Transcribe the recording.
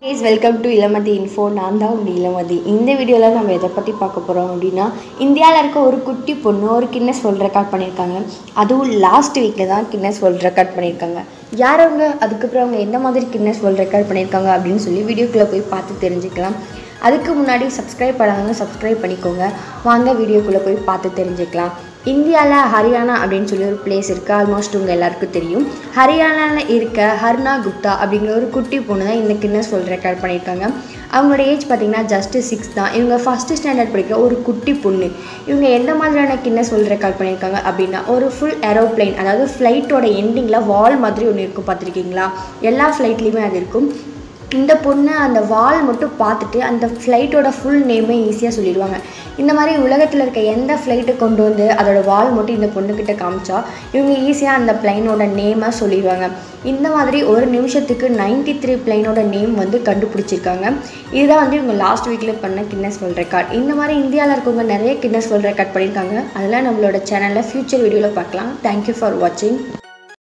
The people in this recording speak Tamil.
please welcome to Ilamathi info நான் தான் உங்கள் இளமதி இந்த வீடியோவில் நம்ம எதை பற்றி பார்க்க போகிறோம் அப்படின்னா இந்தியாவில் இருக்க ஒரு குட்டி பொண்ணு ஒரு கின்னஸ் வேர்ல்ட் ரெக்கார்ட் பண்ணியிருக்காங்க அதுவும் லாஸ்ட் வீக்கில் தான் கின்னஸ் வேர்ல்ட் ரெக்கார்ட் பண்ணியிருக்காங்க யார் அவங்க அதுக்கப்புறம் அவங்க எந்த மாதிரி கின்னஸ் வேர்ல்ட் ரெக்கார்ட் பண்ணியிருக்காங்க அப்படின்னு சொல்லி வீடியோக்குள்ளே போய் பார்த்து தெரிஞ்சுக்கலாம் அதுக்கு முன்னாடி சப்ஸ்கிரைப் பண்ணாதவங்க சப்ஸ்கிரைப் பண்ணிக்கோங்க வாங்க வீடியோக்குள்ளே போய் பார்த்து தெரிஞ்சுக்கலாம் இந்தியாவில் ஹரியானா அப்படின்னு சொல்லி ஒரு பிளேஸ் இருக்குது ஆல்மோஸ்ட் உங்கள் எல்லாருக்கும் தெரியும் ஹரியானாவில் இருக்க ஹர்னா குப்தா அப்படிங்கிற ஒரு குட்டி பொண்ணு தான் இந்த கின்னஸ் வேர்ல்ட் ரெக்கார்ட் பண்ணியிருக்காங்க அவங்களோட ஏஜ் பார்த்திங்கன்னா ஜஸ்ட்டு சிக்ஸ் தான் இவங்க ஃபஸ்ட்டு ஸ்டாண்டர்ட் படிக்கிற ஒரு குட்டி பொண்ணு இவங்க எந்த மாதிரியான கின்னஸ் வேர்ல்ட் ரெக்கார்ட் பண்ணியிருக்காங்க அப்படின்னா ஒரு ஃபுல் ஏரோப்ளைன் அதாவது ஃப்ளைட்டோட எண்டிங்கில் வால் மாதிரி ஒன்று இருக்கும் பார்த்துருக்கீங்களா எல்லா ஃப்ளைட்லேயுமே அது இருக்கும் இந்த பொண்ணு அந்த வால் மட்டும் பார்த்துட்டு அந்த ஃப்ளைட்டோட ஃபுல் நேமே ஈஸியாக சொல்லிடுவாங்க இந்த மாதிரி உலகத்தில் இருக்க எந்த ஃப்ளைட்டை கொண்டு வந்து அதோட வால் மட்டும் இந்த பொண்ணுக்கிட்ட காமிச்சா இவங்க ஈஸியாக அந்த பிளைனோட நேமை சொல்லிடுவாங்க இந்த மாதிரி ஒரு நிமிஷத்துக்கு நைன்டி த்ரீ பிளைனோட நேம் வந்து கண்டுபிடிச்சிருக்காங்க இதுதான் வந்து இவங்க லாஸ்ட் வீக்கில் பண்ண கின்னஸ் வேர்ல்ட் ரெக்கார்ட் இந்த மாதிரி இந்தியாவில் இருக்கவங்க நிறைய கின்னஸ் வேர்ல்ட் ரெக்கார்ட் பண்ணியிருக்காங்க அதெல்லாம் நம்மளோட சேனலில் ஃப்யூச்சர் வீடியோவில் பார்க்கலாம் தேங்க்யூ ஃபார் வாட்சிங்